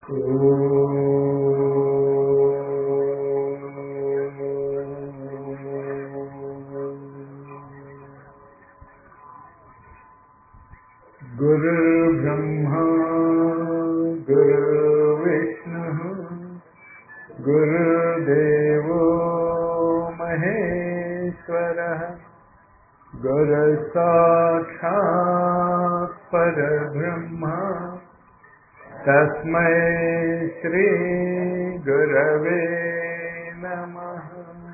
गुरुर्ब्रह्मा गुरुर्विष्णुः गुरुदेवो महेश्वरः गुरुसाक्षात् परब्रह्मा तस्मै श्रीगुरवे नमः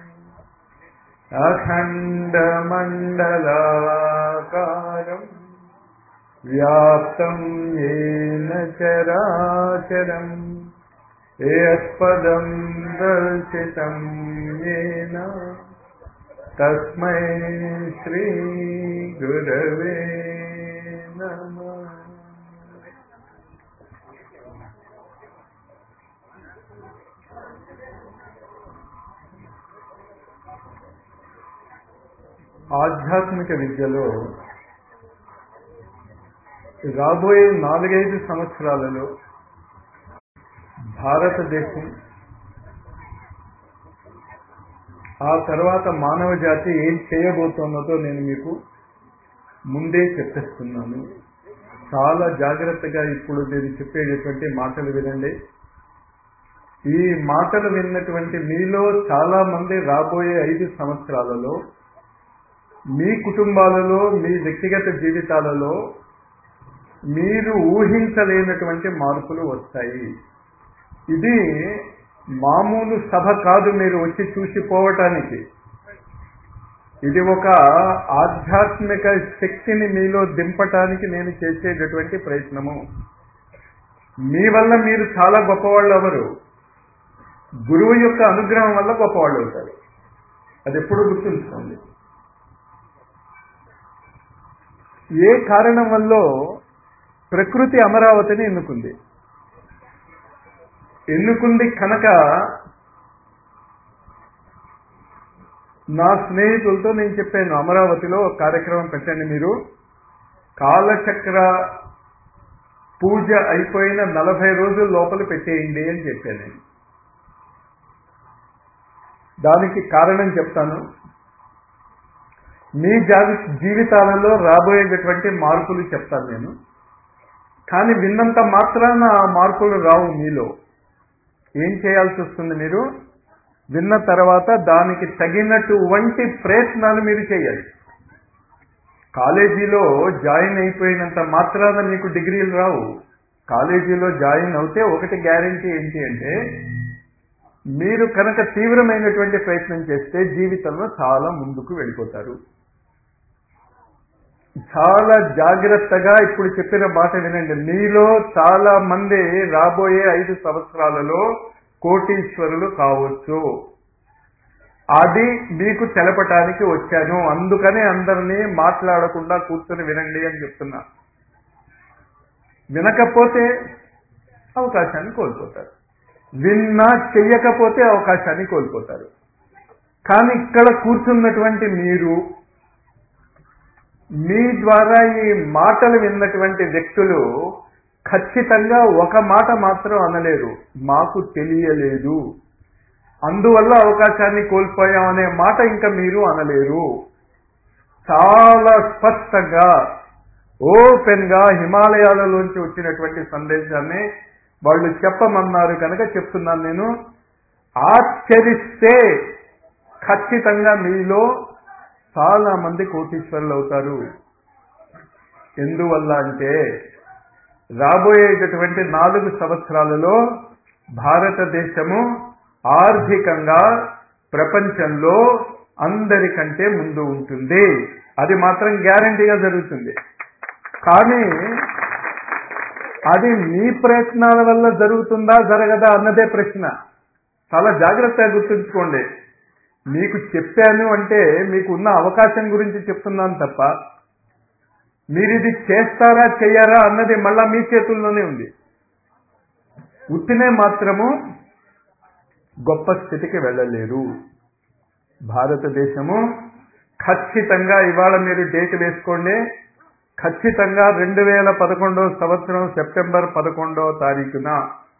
अखण्डमण्डलाकारम् व्याप्तं येन चराचरम् यत्पदं दर्शितं येन तस्मै श्रीगुरवे नमः ఆధ్యాత్మిక విద్యలో రాబోయే నాలుగైదు సంవత్సరాలలో భారతదేశం ఆ తర్వాత మానవ జాతి ఏం చేయబోతున్నదో నేను మీకు ముందే చెప్పేస్తున్నాను చాలా జాగ్రత్తగా ఇప్పుడు నేను చెప్పేటటువంటి మాటలు వినండి ఈ మాటలు విన్నటువంటి మీలో చాలా మంది రాబోయే ఐదు సంవత్సరాలలో మీ కుటుంబాలలో మీ వ్యక్తిగత జీవితాలలో మీరు ఊహించలేనటువంటి మార్పులు వస్తాయి ఇది మామూలు సభ కాదు మీరు వచ్చి చూసిపోవటానికి ఇది ఒక ఆధ్యాత్మిక శక్తిని మీలో దింపటానికి నేను చేసేటటువంటి ప్రయత్నము మీ వల్ల మీరు చాలా గొప్పవాళ్ళు ఎవరు గురువు యొక్క అనుగ్రహం వల్ల గొప్పవాళ్ళు అవుతారు అది ఎప్పుడు గుర్తుంచుకోండి ఏ కారణం వల్ల ప్రకృతి అమరావతిని ఎన్నుకుంది ఎన్నుకుంది కనుక నా స్నేహితులతో నేను చెప్పాను అమరావతిలో ఒక కార్యక్రమం పెట్టండి మీరు కాలచక్ర పూజ అయిపోయిన నలభై రోజుల లోపల పెట్టేయండి అని చెప్పాను నేను దానికి కారణం చెప్తాను మీ జావి జీవితాలలో రాబోయేటటువంటి మార్పులు చెప్తాను నేను కానీ విన్నంత మాత్రాన ఆ మార్పులు రావు మీలో ఏం చేయాల్సి వస్తుంది మీరు విన్న తర్వాత దానికి తగినటువంటి ప్రయత్నాలు మీరు చేయాలి కాలేజీలో జాయిన్ అయిపోయినంత మాత్రాన మీకు డిగ్రీలు రావు కాలేజీలో జాయిన్ అవుతే ఒకటి గ్యారంటీ ఏంటి అంటే మీరు కనుక తీవ్రమైనటువంటి ప్రయత్నం చేస్తే జీవితంలో చాలా ముందుకు వెళ్ళిపోతారు చాలా జాగ్రత్తగా ఇప్పుడు చెప్పిన మాట వినండి మీలో చాలా మంది రాబోయే ఐదు సంవత్సరాలలో కోటీశ్వరులు కావచ్చు అది మీకు తెలపటానికి వచ్చాను అందుకనే అందరినీ మాట్లాడకుండా కూర్చొని వినండి అని చెప్తున్నా వినకపోతే అవకాశాన్ని కోల్పోతారు విన్నా చెయ్యకపోతే అవకాశాన్ని కోల్పోతారు కానీ ఇక్కడ కూర్చున్నటువంటి మీరు మీ ద్వారా ఈ మాటలు విన్నటువంటి వ్యక్తులు ఖచ్చితంగా ఒక మాట మాత్రం అనలేరు మాకు తెలియలేదు అందువల్ల అవకాశాన్ని కోల్పోయామనే మాట ఇంకా మీరు అనలేరు చాలా స్పష్టంగా ఓపెన్ గా హిమాలయాలలోంచి వచ్చినటువంటి సందేశాన్ని వాళ్ళు చెప్పమన్నారు కనుక చెప్తున్నాను నేను ఆచరిస్తే ఖచ్చితంగా మీలో చాలా మంది కోటీశ్వరులు అవుతారు ఎందువల్ల అంటే రాబోయేటటువంటి నాలుగు సంవత్సరాలలో భారతదేశము ఆర్థికంగా ప్రపంచంలో అందరికంటే ముందు ఉంటుంది అది మాత్రం గ్యారంటీగా జరుగుతుంది కానీ అది మీ ప్రయత్నాల వల్ల జరుగుతుందా జరగదా అన్నదే ప్రశ్న చాలా జాగ్రత్తగా గుర్తుంచుకోండి మీకు చెప్పాను అంటే మీకు ఉన్న అవకాశం గురించి చెప్తున్నాను తప్ప మీరు ఇది చేస్తారా చెయ్యారా అన్నది మళ్ళా మీ చేతుల్లోనే ఉంది ఉత్తినే మాత్రము గొప్ప స్థితికి వెళ్ళలేరు భారతదేశము ఖచ్చితంగా ఇవాళ మీరు డేట్ వేసుకోండి ఖచ్చితంగా రెండు వేల పదకొండవ సంవత్సరం సెప్టెంబర్ పదకొండవ తారీఖున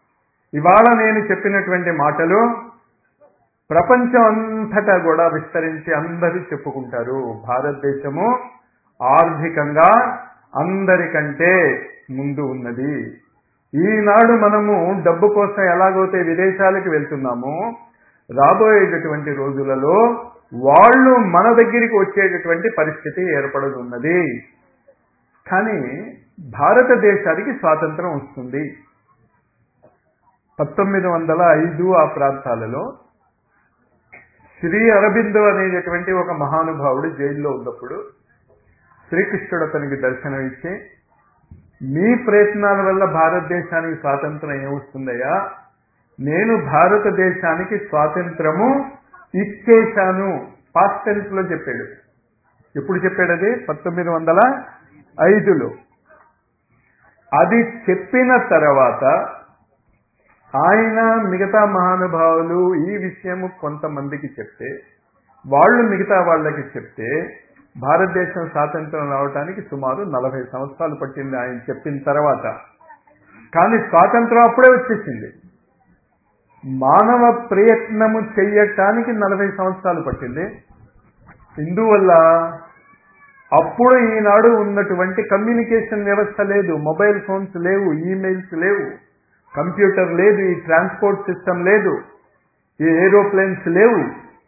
ఇవాళ నేను చెప్పినటువంటి మాటలు ప్రపంచం అంతటా కూడా విస్తరించి అందరూ చెప్పుకుంటారు భారతదేశము ఆర్థికంగా అందరికంటే ముందు ఉన్నది ఈనాడు మనము డబ్బు కోసం ఎలాగైతే విదేశాలకు వెళ్తున్నామో రాబోయేటటువంటి రోజులలో వాళ్ళు మన దగ్గరికి వచ్చేటటువంటి పరిస్థితి ఏర్పడనున్నది కానీ భారతదేశానికి స్వాతంత్రం వస్తుంది పంతొమ్మిది వందల ఐదు ఆ ప్రాంతాలలో శ్రీ అరబిందో అనేటటువంటి ఒక మహానుభావుడు జైల్లో ఉన్నప్పుడు శ్రీకృష్ణుడు అతనికి దర్శనం ఇచ్చి మీ ప్రయత్నాల వల్ల భారతదేశానికి స్వాతంత్రం ఏమొస్తుందయ్యా నేను భారతదేశానికి స్వాతంత్రము ఇచ్చేశాను పాస్ట్ టెన్స్ లో చెప్పాడు ఎప్పుడు చెప్పాడు అది పంతొమ్మిది వందల ఐదులో అది చెప్పిన తర్వాత ఆయన మిగతా మహానుభావులు ఈ విషయము కొంతమందికి చెప్తే వాళ్ళు మిగతా వాళ్ళకి చెప్తే భారతదేశం స్వాతంత్రం రావడానికి సుమారు నలభై సంవత్సరాలు పట్టింది ఆయన చెప్పిన తర్వాత కానీ స్వాతంత్రం అప్పుడే వచ్చేసింది మానవ ప్రయత్నము చెయ్యటానికి నలభై సంవత్సరాలు పట్టింది ఇందువల్ల అప్పుడు ఈనాడు ఉన్నటువంటి కమ్యూనికేషన్ వ్యవస్థ లేదు మొబైల్ ఫోన్స్ లేవు ఈమెయిల్స్ లేవు కంప్యూటర్ లేదు ఈ ట్రాన్స్పోర్ట్ సిస్టమ్ లేదు ఈ ఏరోప్లేన్స్ లేవు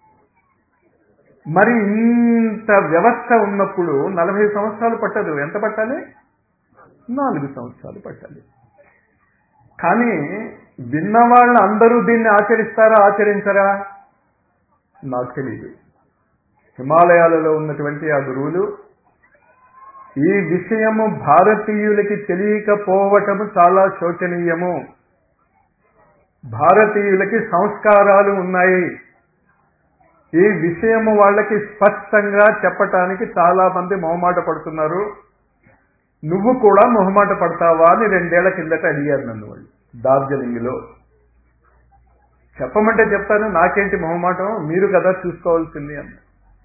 మరి ఇంత వ్యవస్థ ఉన్నప్పుడు నలభై సంవత్సరాలు పట్టదు ఎంత పట్టాలి నాలుగు సంవత్సరాలు పట్టాలి కానీ విన్నవాళ్ళు అందరూ దీన్ని ఆచరిస్తారా ఆచరించరా నాకు తెలియదు హిమాలయాలలో ఉన్నటువంటి ఆ గురువులు ఈ విషయము భారతీయులకి తెలియకపోవటము చాలా శోచనీయము భారతీయులకి సంస్కారాలు ఉన్నాయి ఈ విషయము వాళ్ళకి స్పష్టంగా చెప్పటానికి చాలా మంది మొహమాట పడుతున్నారు నువ్వు కూడా మొహమాట పడతావా అని రెండేళ్ల కిందట అడిగారు నన్ను వాళ్ళు డార్జిలింగ్లో చెప్పమంటే చెప్తాను నాకేంటి మొహమాటం మీరు కదా చూసుకోవాల్సింది అన్న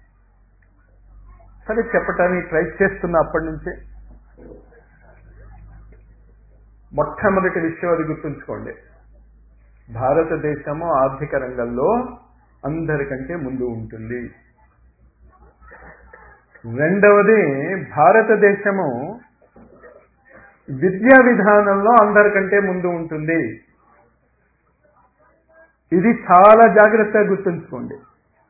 సరే చెప్పటానికి ట్రై చేస్తున్నా అప్పటి నుంచే మొట్టమొదటి విషయం అది గుర్తుంచుకోండి భారతదేశము ఆర్థిక రంగంలో అందరికంటే ముందు ఉంటుంది రెండవది భారతదేశము విద్యా విధానంలో అందరికంటే ముందు ఉంటుంది ఇది చాలా జాగ్రత్తగా గుర్తుంచుకోండి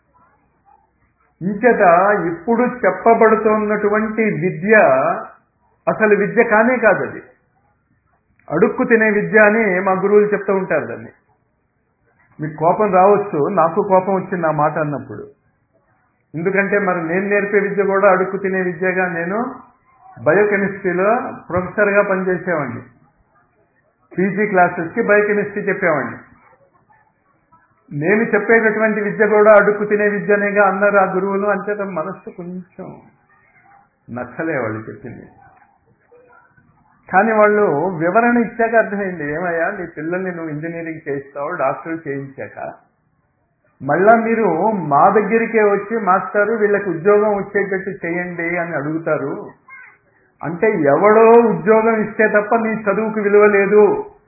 ఇంకట ఇప్పుడు చెప్పబడుతున్నటువంటి విద్య అసలు విద్య కానే కాదు అది అడుక్కు తినే విద్య అని మా గురువులు చెప్తూ ఉంటారు దాన్ని మీకు కోపం రావచ్చు నాకు కోపం వచ్చింది ఆ మాట అన్నప్పుడు ఎందుకంటే మరి నేను నేర్పే విద్య కూడా అడుక్కు తినే విద్యగా నేను బయోకెమిస్ట్రీలో ప్రొఫెసర్గా పనిచేసేవాడిని పీజీ క్లాసెస్కి బయోకెమిస్ట్రీ చెప్పేవాడిని నేను చెప్పేటటువంటి విద్య కూడా అడుక్కు తినే విద్యనేగా అన్నారు ఆ గురువులు అంచేత మనస్సు కొంచెం నచ్చలే వాళ్ళు చెప్పింది కానీ వాళ్ళు వివరణ ఇచ్చాక అర్థమైంది ఏమయ్యా నీ పిల్లల్ని నువ్వు ఇంజనీరింగ్ చేయిస్తావు డాక్టర్ చేయించాక మళ్ళా మీరు మా దగ్గరికే వచ్చి మాస్టారు వీళ్ళకి ఉద్యోగం వచ్చేటట్టు చేయండి అని అడుగుతారు అంటే ఎవడో ఉద్యోగం ఇస్తే తప్ప నీ చదువుకు విలువ లేదు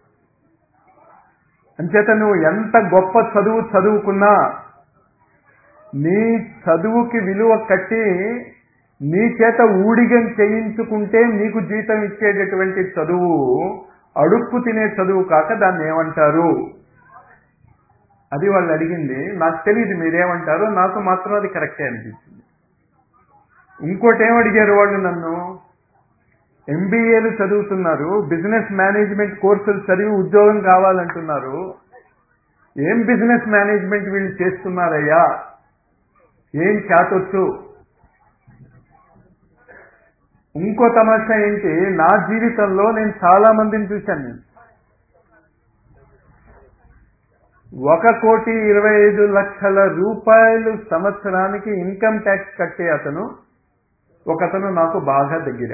అంచేత నువ్వు ఎంత గొప్ప చదువు చదువుకున్నా నీ చదువుకి విలువ కట్టి నీ చేత ఊడిగం చేయించుకుంటే నీకు జీతం ఇచ్చేటటువంటి చదువు అడుక్కు తినే చదువు కాక దాన్ని ఏమంటారు అది వాళ్ళు అడిగింది నాకు తెలియదు మీరేమంటారో నాకు మాత్రం అది కరెక్టే అనిపించింది ఇంకోటి ఏమడిగారు వాళ్ళు నన్ను ఎంబీఏలు చదువుతున్నారు బిజినెస్ మేనేజ్మెంట్ కోర్సులు చదివి ఉద్యోగం కావాలంటున్నారు ఏం బిజినెస్ మేనేజ్మెంట్ వీళ్ళు చేస్తున్నారయ్యా ఏం చేతొచ్చు ఇంకో తమాషా ఏంటి నా జీవితంలో నేను చాలా మందిని చూశాను నేను ఒక కోటి ఇరవై ఐదు లక్షల రూపాయలు సంవత్సరానికి ఇన్కమ్ ట్యాక్స్ కట్టే అతను ఒకతను నాకు బాగా దగ్గర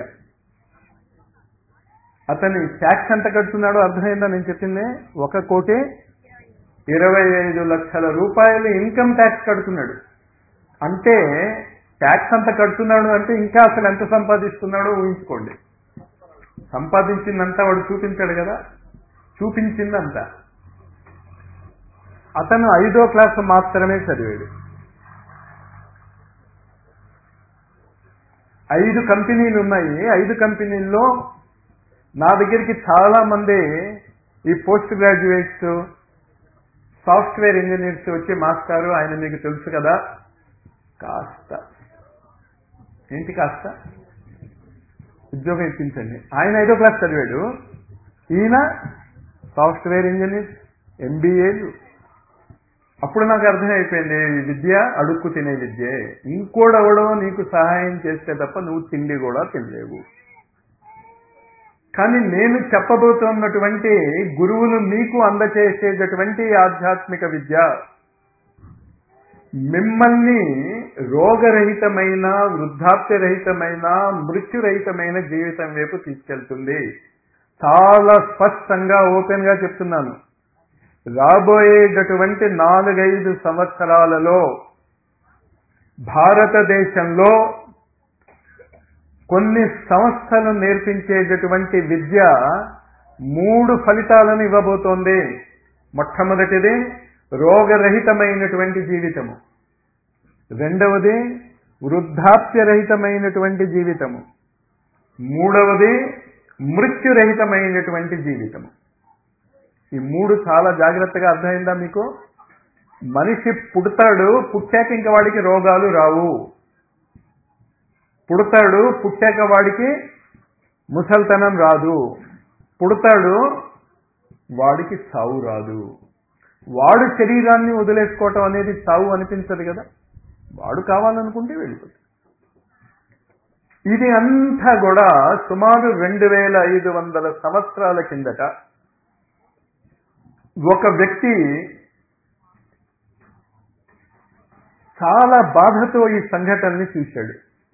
అతని ట్యాక్స్ ఎంత కడుతున్నాడో అర్థమైందా నేను చెప్పింది ఒక కోటి ఇరవై ఐదు లక్షల రూపాయలు ఇన్కమ్ ట్యాక్స్ కడుతున్నాడు అంటే ట్యాక్స్ అంత కడుతున్నాడు అంటే ఇంకా అసలు ఎంత సంపాదిస్తున్నాడో ఊహించుకోండి సంపాదించిందంతా వాడు చూపించాడు కదా చూపించిందంతా అతను ఐదో క్లాస్ మాత్రమే చదివాడు ఐదు కంపెనీలు ఉన్నాయి ఐదు కంపెనీల్లో నా దగ్గరికి చాలా మంది ఈ పోస్ట్ గ్రాడ్యుయేట్స్ సాఫ్ట్వేర్ ఇంజనీర్స్ వచ్చి మాస్టారు ఆయన మీకు తెలుసు కదా కాస్త ఏంటి కాస్త ఉద్యోగం ఇప్పించండి ఆయన ఐదో క్లాస్ చదివాడు ఈయన సాఫ్ట్వేర్ ఇంజనీర్ ఎంబీఏలు అప్పుడు నాకు అర్థమైపోయింది ఈ విద్య అడుక్కు తినే విద్యే ఇంకోడెవడో నీకు సహాయం చేస్తే తప్ప నువ్వు తిండి కూడా తినలేవు కానీ నేను చెప్పబోతున్నటువంటి గురువులు మీకు అందచేసేటటువంటి ఆధ్యాత్మిక విద్య మిమ్మల్ని రోగరహితమైన వృద్ధాప్యరహితమైన మృత్యురహితమైన జీవితం వైపు తీసుకెళ్తుంది చాలా స్పష్టంగా ఓపెన్ గా చెప్తున్నాను రాబోయేటటువంటి నాలుగైదు సంవత్సరాలలో భారతదేశంలో కొన్ని సంస్థలు నేర్పించేటటువంటి విద్య మూడు ఫలితాలను ఇవ్వబోతోంది మొట్టమొదటిది రోగరహితమైనటువంటి జీవితము రెండవది వృద్ధాప్యరహితమైనటువంటి జీవితము మూడవది మృత్యురహితమైనటువంటి జీవితము ఈ మూడు చాలా జాగ్రత్తగా అర్థమైందా మీకు మనిషి పుడతాడు పుట్టాక ఇంకా వాడికి రోగాలు రావు పుడతాడు పుట్టాక వాడికి ముసల్తనం రాదు పుడతాడు వాడికి సావు రాదు వాడు శరీరాన్ని వదిలేసుకోవటం అనేది సావు అనిపించదు కదా వాడు కావాలనుకుంటే వెళ్ళిపోతాడు ఇది అంతా కూడా సుమారు రెండు వేల ఐదు వందల సంవత్సరాల కిందట ఒక వ్యక్తి చాలా బాధతో ఈ సంఘటనని చూశాడు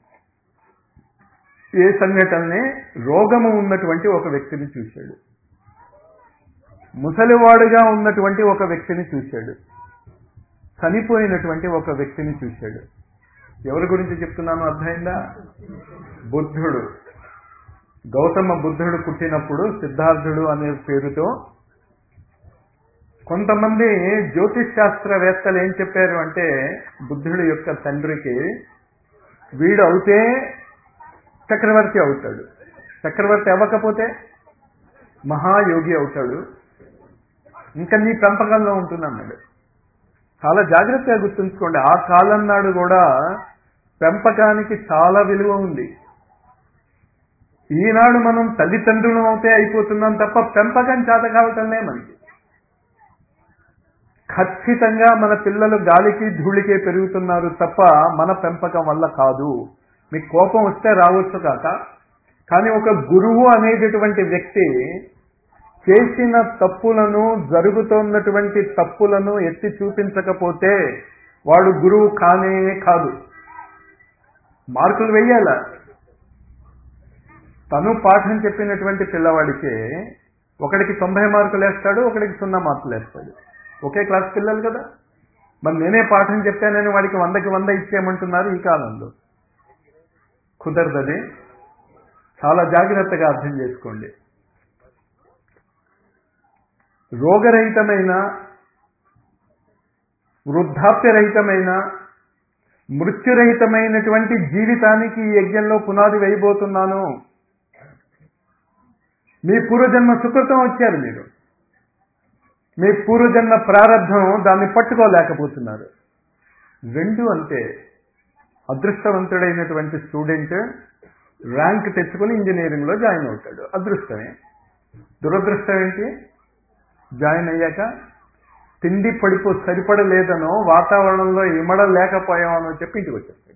ఏ సంఘటనని రోగము ఉన్నటువంటి ఒక వ్యక్తిని చూశాడు ముసలివాడుగా ఉన్నటువంటి ఒక వ్యక్తిని చూశాడు చనిపోయినటువంటి ఒక వ్యక్తిని చూశాడు ఎవరి గురించి చెప్తున్నాను అర్థమైందా బుద్ధుడు గౌతమ బుద్ధుడు పుట్టినప్పుడు సిద్ధార్థుడు అనే పేరుతో కొంతమంది జ్యోతిష్ శాస్త్రవేత్తలు ఏం చెప్పారు అంటే బుద్ధుడి యొక్క తండ్రికి వీడు అవుతే చక్రవర్తి అవుతాడు చక్రవర్తి అవ్వకపోతే మహాయోగి అవుతాడు ఇంకా నీ పెంపకంలో ఉంటున్నాడు చాలా జాగ్రత్తగా గుర్తుంచుకోండి ఆ కాలం నాడు కూడా పెంపకానికి చాలా విలువ ఉంది ఈనాడు మనం తల్లిదండ్రులం అవుతే అయిపోతున్నాం తప్ప పెంపకం చేత కావటంలే మనకి ఖచ్చితంగా మన పిల్లలు గాలికి ధూళికే పెరుగుతున్నారు తప్ప మన పెంపకం వల్ల కాదు మీకు కోపం వస్తే రావచ్చు కాక కానీ ఒక గురువు అనేటటువంటి వ్యక్తి చేసిన తప్పులను జరుగుతున్నటువంటి తప్పులను ఎత్తి చూపించకపోతే వాడు గురువు కానే కాదు మార్కులు వెయ్యాల తను పాఠం చెప్పినటువంటి పిల్లవాడికి ఒకడికి తొంభై మార్కులు వేస్తాడు ఒకడికి సున్నా మార్కులు వేస్తాడు ఒకే క్లాస్ పిల్లలు కదా మరి నేనే పాఠం చెప్పానని వాడికి వందకి వంద ఇచ్చేయమంటున్నారు ఈ కాలంలో కుదరదది చాలా జాగ్రత్తగా అర్థం చేసుకోండి రోగరహితమైన వృద్ధాప్యరహితమైన మృత్యురహితమైనటువంటి జీవితానికి ఈ యజ్ఞంలో పునాది వేయబోతున్నాను మీ పూర్వజన్మ సుకృతం వచ్చారు మీరు మీ పూర్వజన్మ ప్రారంధం దాన్ని పట్టుకోలేకపోతున్నారు రెండు అంతే అదృష్టవంతుడైనటువంటి స్టూడెంట్ ర్యాంక్ తెచ్చుకుని ఇంజనీరింగ్లో జాయిన్ అవుతాడు అదృష్టమే దురదృష్టం ఏంటి జాయిన్ అయ్యాక తిండి పడిపో సరిపడలేదనో వాతావరణంలో ఇమడలేకపోయామనో చెప్పి ఇంటికి వచ్చేస్తాడు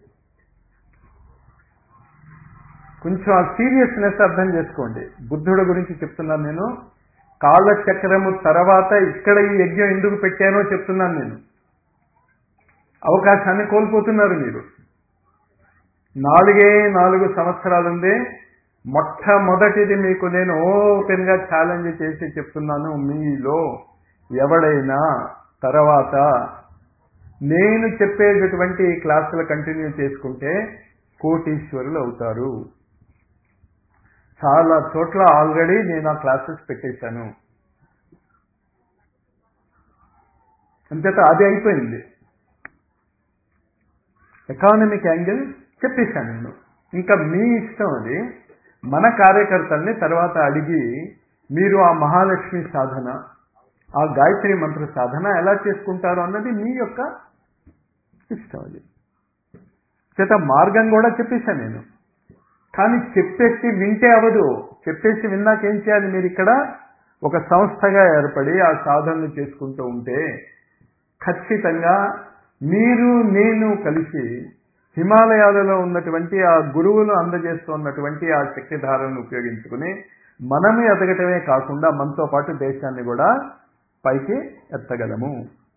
కొంచెం ఆ సీరియస్నెస్ అర్థం చేసుకోండి బుద్ధుడు గురించి చెప్తున్నాను నేను కాలచక్రము తర్వాత ఇక్కడ ఈ యజ్ఞం ఎందుకు పెట్టానో చెప్తున్నాను నేను అవకాశాన్ని కోల్పోతున్నారు మీరు నాలుగే నాలుగు సంవత్సరాలుంది మొట్టమొదటిది మీకు నేను ఓపెన్ గా ఛాలెంజ్ చేసి చెప్తున్నాను మీలో ఎవడైనా తర్వాత నేను చెప్పేటటువంటి క్లాసులు కంటిన్యూ చేసుకుంటే కోటీశ్వరులు అవుతారు చాలా చోట్ల ఆల్రెడీ నేను ఆ క్లాసెస్ పెట్టేశాను అంచేత అది అయిపోయింది ఎకానమిక్ యాంగిల్ చెప్పేశాను నేను ఇంకా మీ ఇష్టం అది మన కార్యకర్తల్ని తర్వాత అడిగి మీరు ఆ మహాలక్ష్మి సాధన ఆ గాయత్రి మంత్ర సాధన ఎలా చేసుకుంటారు అన్నది మీ యొక్క ఇష్టం అది చేత మార్గం కూడా చెప్పేశాను నేను కానీ చెప్పేసి వింటే అవదు చెప్పేసి విన్నాక ఏం చేయాలి మీరు ఇక్కడ ఒక సంస్థగా ఏర్పడి ఆ సాధనలు చేసుకుంటూ ఉంటే ఖచ్చితంగా మీరు నేను కలిసి హిమాలయాలలో ఉన్నటువంటి ఆ గురువులు అందజేస్తున్నటువంటి ఆ శక్తిధారను ఉపయోగించుకుని మనము ఎదగటమే కాకుండా మనతో పాటు దేశాన్ని కూడా పైకి ఎత్తగలము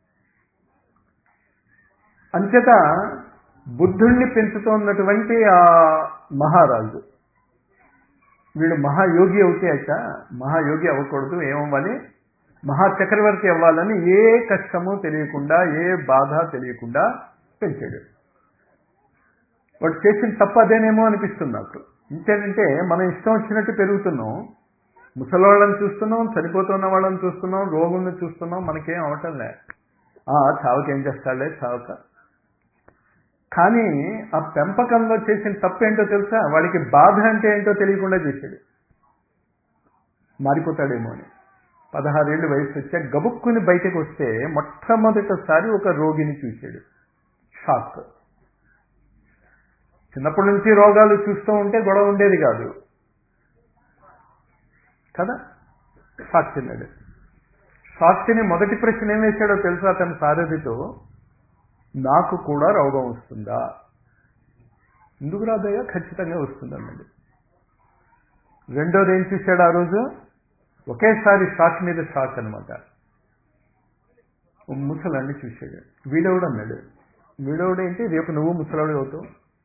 అంచేత బుద్ధుణ్ణి పెంచుతున్నటువంటి ఆ మహారాజు వీడు మహాయోగి అవుతాయట మహాయోగి అవ్వకూడదు ఏమవ్వాలి మహాచక్రవర్తి అవ్వాలని ఏ కష్టము తెలియకుండా ఏ బాధ తెలియకుండా పెంచాడు వాడు చేసిన తప్పు అదేనేమో అనిపిస్తుంది నాకు ఇంకేంటంటే మనం ఇష్టం వచ్చినట్టు పెరుగుతున్నాం ముసలివాళ్ళని చూస్తున్నాం చనిపోతున్న వాళ్ళని చూస్తున్నాం రోగుల్ని చూస్తున్నాం మనకేం అవటం లే చావుకి ఏం చేస్తాడులే చావుక కానీ ఆ పెంపకంలో చేసిన తప్పు ఏంటో తెలుసా వాడికి బాధ అంటే ఏంటో తెలియకుండా చేశాడు మారిపోతాడేమో అని పదహారేళ్ళు వయసు వచ్చా గబుక్కుని బయటకు వస్తే మొట్టమొదటిసారి ఒక రోగిని చూశాడు షాక్ చిన్నప్పటి నుంచి రోగాలు చూస్తూ ఉంటే గొడవ ఉండేది కాదు కదా షాక్ తిన్నాడు షాక్ తిని మొదటి ప్రశ్న ఏం వేశాడో తెలుసా అతని సారథితో నాకు కూడా రోగం వస్తుందా ఎందుకు రాదయ్యా ఖచ్చితంగా వస్తుంది అన్నాడు రెండోది ఏం చూశాడు ఆ రోజు ఒకేసారి షాక్ మీద షాక్ అనమాట ముసలాన్ని చూశాడు వీడవుడు అన్నాడు వీడవుడు ఏంటి రేపు నువ్వు ముసలాడు అవుతావు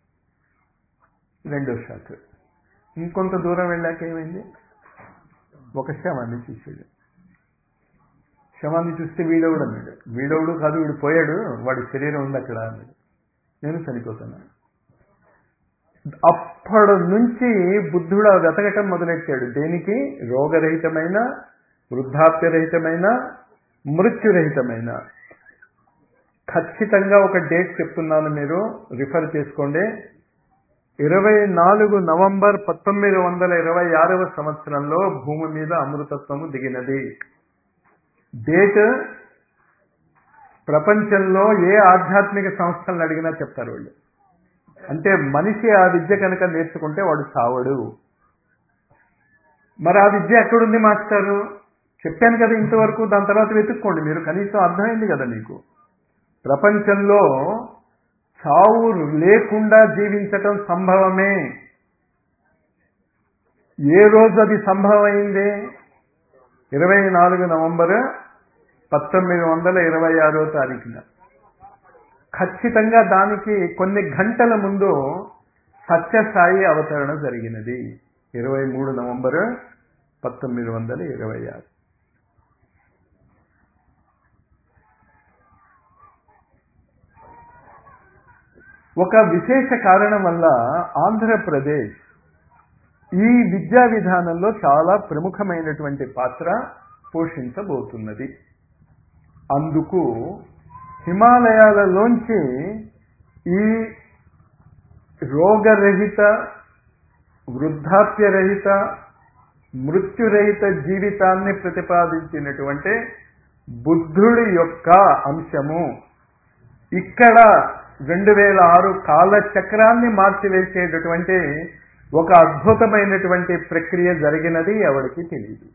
రెండో షాక్ ఇంకొంత దూరం వెళ్ళాక ఏమైంది ఒక శవాన్ని చూశాడు శవాన్ని చూస్తే వీడవుడు అన్నాడు వీడవుడు కాదు వీడు పోయాడు వాడి శరీరం ఉంది అక్కడ అన్నాడు నేను చనిపోతున్నాను అప్పటి నుంచి బుద్ధుడు ఆ వెతకటం మొదలెట్టాడు దేనికి రోగరహితమైన వృద్ధాప్యరహితమైన మృత్యురహితమైన ఖచ్చితంగా ఒక డేట్ చెప్తున్నాను మీరు రిఫర్ చేసుకోండి ఇరవై నాలుగు నవంబర్ పంతొమ్మిది వందల ఇరవై ఆరవ సంవత్సరంలో భూమి మీద అమృతత్వము దిగినది డేట్ ప్రపంచంలో ఏ ఆధ్యాత్మిక సంస్థలను అడిగినా చెప్తారు వాళ్ళు అంటే మనిషి ఆ విద్య కనుక నేర్చుకుంటే వాడు చావడు మరి ఆ విద్య ఎక్కడుంది మాస్టారు చెప్పాను కదా ఇంతవరకు దాని తర్వాత వెతుక్కోండి మీరు కనీసం అర్థమైంది కదా మీకు ప్రపంచంలో చావు లేకుండా జీవించటం సంభవమే ఏ రోజు అది సంభవమైంది ఇరవై నాలుగు నవంబర్ పంతొమ్మిది వందల ఇరవై ఆరో తారీఖున ఖచ్చితంగా దానికి కొన్ని గంటల ముందు సత్యసాయి అవతరణ జరిగినది ఇరవై మూడు నవంబర్ పంతొమ్మిది వందల ఇరవై ఆరు ఒక విశేష కారణం వల్ల ఆంధ్రప్రదేశ్ ఈ విద్యా విధానంలో చాలా ప్రముఖమైనటువంటి పాత్ర పోషించబోతున్నది అందుకు హిమాలయాలలోంచి ఈ రోగరహిత వృద్ధాప్యరహిత మృత్యురహిత జీవితాన్ని ప్రతిపాదించినటువంటి బుద్ధుడి యొక్క అంశము ఇక్కడ రెండు వేల ఆరు కాలచక్రాన్ని మార్చివేసేటటువంటి ఒక అద్భుతమైనటువంటి ప్రక్రియ జరిగినది ఎవరికి తెలియదు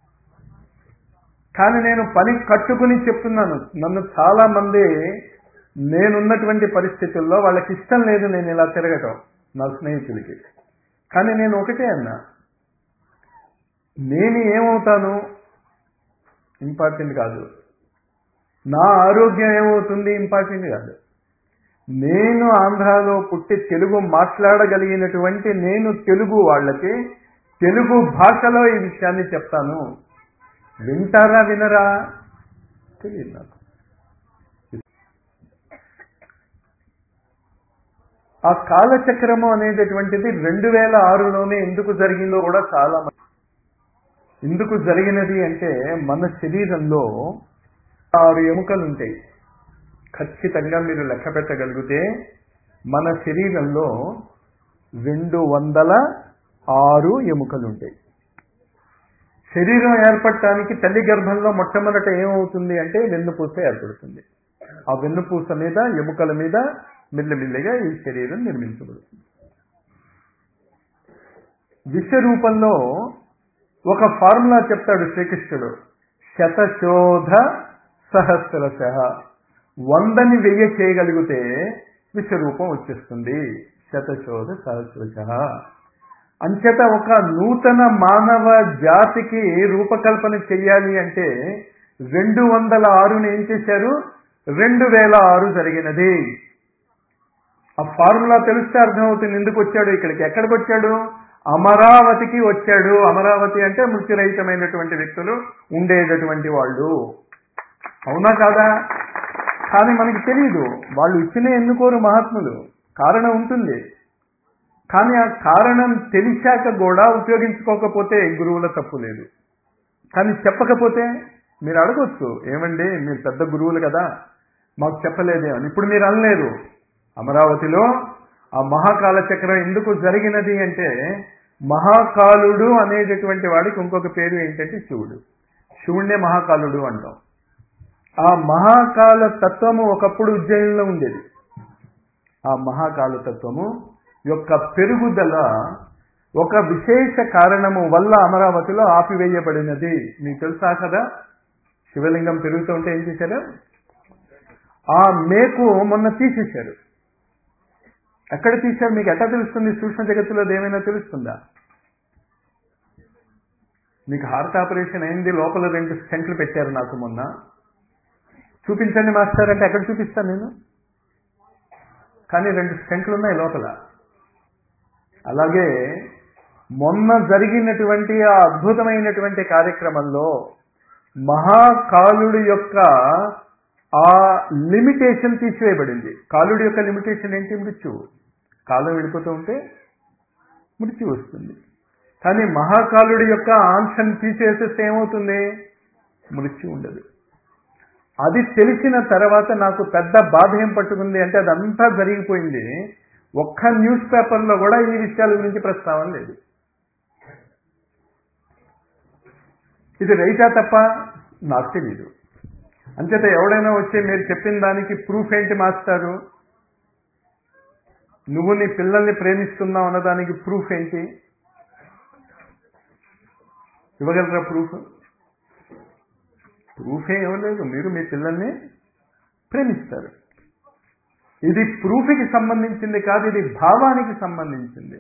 కానీ నేను పని కట్టుకుని చెప్తున్నాను నన్ను చాలా మంది నేనున్నటువంటి పరిస్థితుల్లో వాళ్ళకి ఇష్టం లేదు నేను ఇలా తిరగటం నా స్నేహితులకి కానీ నేను ఒకటే అన్నా నేను ఏమవుతాను ఇంపార్టెంట్ కాదు నా ఆరోగ్యం ఏమవుతుంది ఇంపార్టెంట్ కాదు నేను ఆంధ్రాలో పుట్టి తెలుగు మాట్లాడగలిగినటువంటి నేను తెలుగు వాళ్ళకి తెలుగు భాషలో ఈ విషయాన్ని చెప్తాను వింటారా వినరా తెలియదు నాకు ఆ కాలచక్రము అనేటటువంటిది రెండు వేల ఆరులోనే ఎందుకు జరిగిందో కూడా చాలా ఎందుకు జరిగినది అంటే మన శరీరంలో ఆరు ఎముకలు ఉంటాయి ఖచ్చితంగా మీరు లెక్క పెట్టగలిగితే మన శరీరంలో రెండు వందల ఆరు ఎముకలు ఉంటాయి శరీరం ఏర్పడటానికి తల్లి గర్భంలో మొట్టమొదట ఏమవుతుంది అంటే వెన్నుపూస ఏర్పడుతుంది ఆ వెన్నుపూస మీద ఎముకల మీద మెల్లమెల్లిగా ఈ శరీరం నిర్మించబడుతుంది విష రూపంలో ఒక ఫార్ములా చెప్తాడు శ్రీకృష్ణుడు శతశోధ సహస్రశ వందని వెయ్యి చేయగలిగితే విశ్వరూపం వచ్చేస్తుంది శతశోధ సహస్రశ అంచేత ఒక నూతన మానవ జాతికి రూపకల్పన చెయ్యాలి అంటే రెండు వందల ఆరుని ఏం చేశారు రెండు వేల ఆరు జరిగినది ఆ ఫార్ములా తెలిస్తే అర్థమవుతుంది ఎందుకు వచ్చాడు ఇక్కడికి ఎక్కడికి వచ్చాడు అమరావతికి వచ్చాడు అమరావతి అంటే మృత్యురహితమైనటువంటి వ్యక్తులు ఉండేటటువంటి వాళ్ళు అవునా కాదా కానీ మనకి తెలియదు వాళ్ళు ఇచ్చిన ఎన్నుకోరు మహాత్ములు కారణం ఉంటుంది కానీ ఆ కారణం తెలిసాక కూడా ఉపయోగించుకోకపోతే గురువుల తప్పు లేదు కానీ చెప్పకపోతే మీరు అడగొచ్చు ఏమండి మీరు పెద్ద గురువులు కదా మాకు చెప్పలేదే అని ఇప్పుడు మీరు అనలేరు అమరావతిలో ఆ మహాకాల చక్రం ఎందుకు జరిగినది అంటే మహాకాలుడు అనేటటువంటి వాడికి ఇంకొక పేరు ఏంటంటే శివుడు శివుణ్ణే మహాకాలుడు అంటాం ఆ మహాకాల తత్వము ఒకప్పుడు ఉజ్జయినిలో ఉండేది ఆ మహాకాల తత్వము యొక్క పెరుగుదల ఒక విశేష కారణము వల్ల అమరావతిలో ఆపివేయబడినది మీకు తెలుసా కదా శివలింగం పెరుగుతూ ఉంటే ఏం చేశారు ఆ మేకు మొన్న తీసేశారు ఎక్కడ తీశారు మీకు ఎట్లా తెలుస్తుంది సూక్ష్మ జగత్తులో ఏమైనా తెలుస్తుందా మీకు హార్ట్ ఆపరేషన్ అయింది లోపల రెండు స్టెంట్లు పెట్టారు నాకు మొన్న చూపించండి మాస్టర్ అంటే ఎక్కడ చూపిస్తాను నేను కానీ రెండు స్టెంట్లు ఉన్నాయి లోపల అలాగే మొన్న జరిగినటువంటి ఆ అద్భుతమైనటువంటి కార్యక్రమంలో మహాకాలుడి యొక్క ఆ లిమిటేషన్ తీసివేయబడింది కాలుడి యొక్క లిమిటేషన్ ఏంటి మృత్యువు కాలం వెళ్ళిపోతూ ఉంటే మృత్యు వస్తుంది కానీ మహాకాలుడి యొక్క ఆంక్షను తీసేసేస్తే ఏమవుతుంది మృత్యు ఉండదు అది తెలిసిన తర్వాత నాకు పెద్ద బాధ ఏం పట్టుకుంది అంటే అదంతా జరిగిపోయింది ఒక్క న్యూస్ పేపర్లో కూడా ఈ విషయాల గురించి ప్రస్తావన లేదు ఇది రైటా తప్ప నాకు తెలీదు అంచేత ఎవడైనా వచ్చి మీరు చెప్పిన దానికి ప్రూఫ్ ఏంటి మాస్టారు నువ్వు నీ పిల్లల్ని ప్రేమిస్తున్నావు అన్నదానికి ప్రూఫ్ ఏంటి ఇవ్వగలరా ప్రూఫ్ ప్రూఫే ఇవ్వలేదు మీరు మీ పిల్లల్ని ప్రేమిస్తారు ఇది ప్రూఫ్కి సంబంధించింది కాదు ఇది భావానికి సంబంధించింది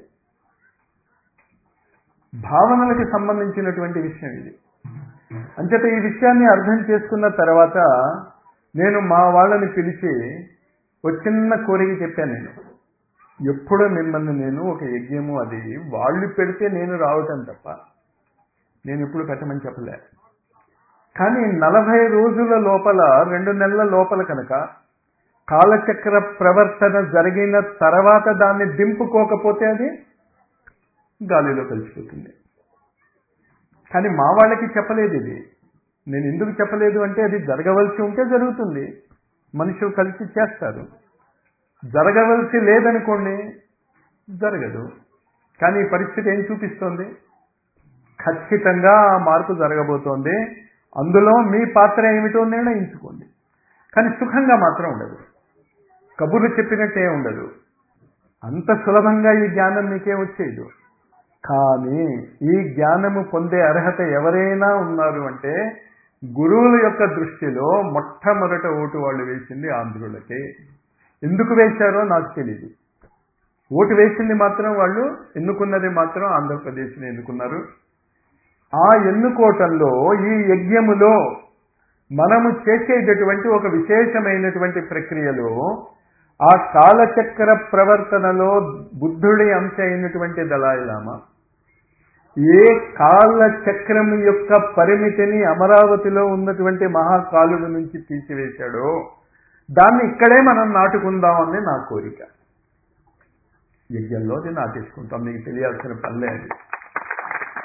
భావనలకు సంబంధించినటువంటి విషయం ఇది అంచేత ఈ విషయాన్ని అర్థం చేసుకున్న తర్వాత నేను మా వాళ్ళని పిలిచి ఒక చిన్న కోరిక చెప్పాను నేను ఎప్పుడో మిమ్మల్ని నేను ఒక యజ్ఞము అది వాళ్ళు పెడితే నేను రావటం తప్ప నేను ఎప్పుడు పెట్టమని చెప్పలే కానీ నలభై రోజుల లోపల రెండు నెలల లోపల కనుక కాలచక్ర ప్రవర్తన జరిగిన తర్వాత దాన్ని దింపుకోకపోతే అది గాలిలో కలిసిపోతుంది కానీ మా వాళ్ళకి చెప్పలేదు ఇది నేను ఎందుకు చెప్పలేదు అంటే అది జరగవలసి ఉంటే జరుగుతుంది మనుషులు కలిసి చేస్తారు జరగవలసి లేదనుకోండి జరగదు కానీ ఈ పరిస్థితి ఏం చూపిస్తోంది ఖచ్చితంగా ఆ మార్పు జరగబోతోంది అందులో మీ పాత్ర ఏమిటో నిర్ణయించుకోండి కానీ సుఖంగా మాత్రం ఉండదు కబుర్లు చెప్పినట్టే ఉండదు అంత సులభంగా ఈ జ్ఞానం మీకే వచ్చేది కానీ ఈ జ్ఞానము పొందే అర్హత ఎవరైనా ఉన్నారు అంటే గురువుల యొక్క దృష్టిలో మొట్టమొదట ఓటు వాళ్ళు వేసింది ఆంధ్రులకే ఎందుకు వేశారో నాకు తెలియదు ఓటు వేసింది మాత్రం వాళ్ళు ఎన్నుకున్నది మాత్రం ఆంధ్రప్రదేశ్ని ఎన్నుకున్నారు ఆ ఎన్నుకోవటంలో ఈ యజ్ఞములో మనము చేసేటటువంటి ఒక విశేషమైనటువంటి ప్రక్రియలో ఆ కాలచక్ర ప్రవర్తనలో బుద్ధుడి అంశ అయినటువంటి దళాయిలామా ఏ కాల చక్రము యొక్క పరిమితిని అమరావతిలో ఉన్నటువంటి మహాకాలుడు నుంచి తీసివేశాడో దాన్ని ఇక్కడే మనం నాటుకుందామని నా కోరిక యజ్ఞంలో అది నాటేసుకుంటాం మీకు తెలియాల్సిన పనిలే అది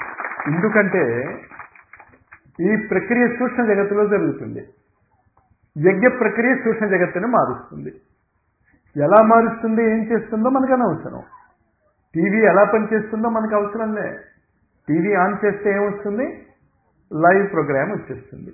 ఎందుకంటే ఈ ప్రక్రియ సూక్ష్మ జగత్తులో జరుగుతుంది యజ్ఞ ప్రక్రియ సూక్ష్మ జగత్తుని మారుస్తుంది ఎలా మారుస్తుంది ఏం చేస్తుందో మనకు అనవసరం టీవీ ఎలా పనిచేస్తుందో మనకు అవసరం లే టీవీ ఆన్ చేస్తే ఏమొస్తుంది లైవ్ ప్రోగ్రామ్ వచ్చేస్తుంది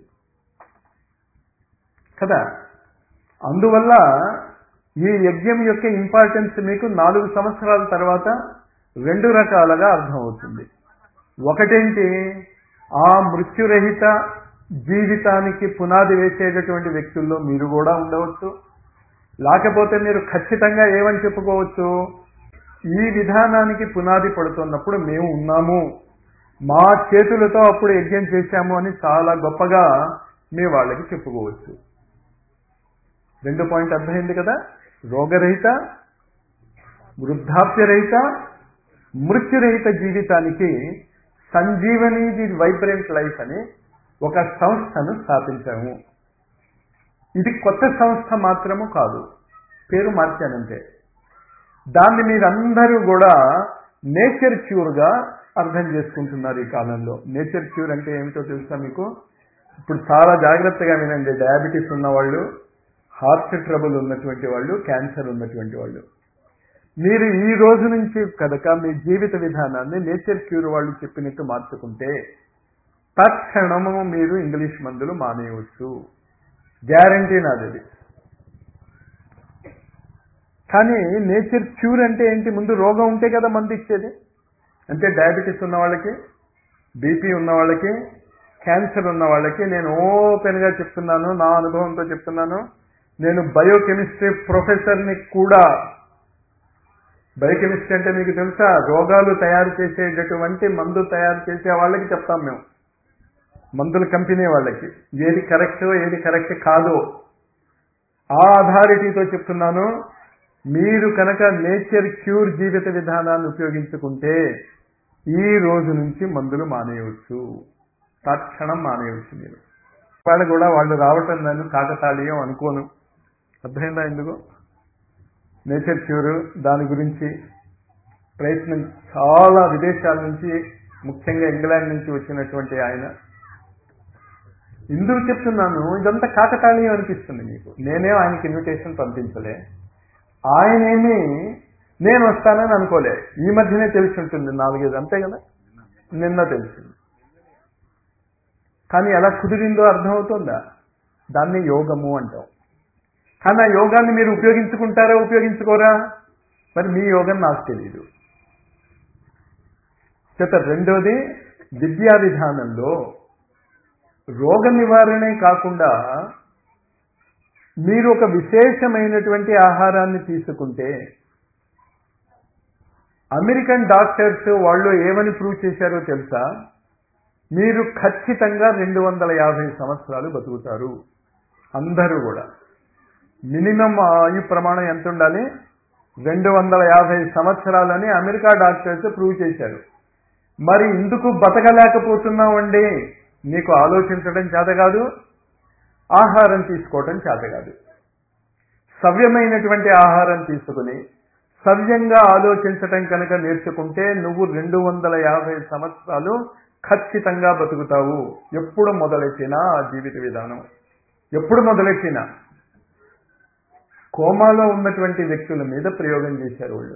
కదా అందువల్ల ఈ యజ్ఞం యొక్క ఇంపార్టెన్స్ మీకు నాలుగు సంవత్సరాల తర్వాత రెండు రకాలుగా అర్థమవుతుంది ఒకటేంటి ఆ మృత్యురహిత జీవితానికి పునాది వేసేటటువంటి వ్యక్తుల్లో మీరు కూడా ఉండవచ్చు లేకపోతే మీరు ఖచ్చితంగా ఏమని చెప్పుకోవచ్చు ఈ విధానానికి పునాది పడుతున్నప్పుడు మేము ఉన్నాము మా చేతులతో అప్పుడు యజ్ఞం చేశాము అని చాలా గొప్పగా మీ వాళ్ళకి చెప్పుకోవచ్చు రెండు పాయింట్ అర్థమైంది కదా రోగరహిత వృద్ధాప్యరహిత మృత్యురహిత జీవితానికి సంజీవని ది వైబ్రెంట్ లైఫ్ అని ఒక సంస్థను స్థాపించాము ఇది కొత్త సంస్థ మాత్రము కాదు పేరు మార్చానంటే దాన్ని మీరందరూ కూడా నేచర్ క్యూర్గా అర్థం చేసుకుంటున్నారు ఈ కాలంలో నేచర్ క్యూర్ అంటే ఏమిటో తెలుసా మీకు ఇప్పుడు చాలా జాగ్రత్తగా వినండి డయాబెటీస్ ఉన్నవాళ్ళు హార్ట్ ట్రబుల్ ఉన్నటువంటి వాళ్ళు క్యాన్సర్ ఉన్నటువంటి వాళ్ళు మీరు ఈ రోజు నుంచి కనుక మీ జీవిత విధానాన్ని నేచర్ క్యూర్ వాళ్ళు చెప్పినట్టు మార్చుకుంటే తక్షణము మీరు ఇంగ్లీష్ మందులు మానేయవచ్చు గ్యారంటీ నాది అది కానీ నేచర్ క్యూర్ అంటే ఏంటి ముందు రోగం ఉంటే కదా మందు ఇచ్చేది అంటే డయాబెటీస్ ఉన్న వాళ్ళకి బీపీ ఉన్న వాళ్ళకి క్యాన్సర్ ఉన్న వాళ్ళకి నేను ఓపెన్గా చెప్తున్నాను నా అనుభవంతో చెప్తున్నాను నేను బయోకెమిస్ట్రీ ప్రొఫెసర్ని కూడా బయోకెమిస్ట్రీ అంటే మీకు తెలుసా రోగాలు తయారు చేసేటటువంటి మందు తయారు చేసే వాళ్ళకి చెప్తాం మేము మందుల కంపెనీ వాళ్ళకి ఏది కరెక్ట్ ఏది కరెక్ట్ కాదో ఆ అథారిటీతో చెప్తున్నాను మీరు కనుక నేచర్ క్యూర్ జీవిత విధానాన్ని ఉపయోగించుకుంటే ఈ రోజు నుంచి మందులు మానేయవచ్చు తక్షణం మానేయవచ్చు మీరు వాళ్ళు కూడా వాళ్ళు రావటం నన్ను కాకతాళీయం అనుకోను అర్థమైందా ఎందుకు నేచర్ క్యూర్ దాని గురించి ప్రయత్నం చాలా విదేశాల నుంచి ముఖ్యంగా ఇంగ్లాండ్ నుంచి వచ్చినటువంటి ఆయన ఎందుకు చెప్తున్నాను ఇదంతా కాకతాళీయం అనిపిస్తుంది మీకు నేనేం ఆయనకి ఇన్విటేషన్ పంపించలే ఆయనేమి నేను వస్తానని అనుకోలే ఈ మధ్యనే తెలిసి ఉంటుంది నాలుగైదు అంతే కదా నిన్న తెలిసింది కానీ ఎలా కుదిరిందో అర్థమవుతుందా దాన్ని యోగము అంటాం కానీ ఆ యోగాన్ని మీరు ఉపయోగించుకుంటారా ఉపయోగించుకోరా మరి మీ యోగం నాకు తెలియదు చేత రెండోది విద్యా విధానంలో రోగ నివారణే కాకుండా మీరు ఒక విశేషమైనటువంటి ఆహారాన్ని తీసుకుంటే అమెరికన్ డాక్టర్స్ వాళ్ళు ఏమని ప్రూవ్ చేశారో తెలుసా మీరు ఖచ్చితంగా రెండు వందల యాభై సంవత్సరాలు బతుకుతారు అందరూ కూడా మినిమం ఆయు ప్రమాణం ఎంత ఉండాలి రెండు వందల యాభై సంవత్సరాలని అమెరికా డాక్టర్స్ ప్రూవ్ చేశారు మరి ఇందుకు బతకలేకపోతున్నామండి నీకు ఆలోచించడం చేత కాదు ఆహారం తీసుకోవటం చేత కాదు సవ్యమైనటువంటి ఆహారం తీసుకుని సవ్యంగా ఆలోచించటం కనుక నేర్చుకుంటే నువ్వు రెండు వందల యాభై సంవత్సరాలు ఖచ్చితంగా బతుకుతావు ఎప్పుడు మొదలెట్టినా ఆ జీవిత విధానం ఎప్పుడు మొదలెట్టినా కోమాలో ఉన్నటువంటి వ్యక్తుల మీద ప్రయోగం చేశారు వాళ్ళు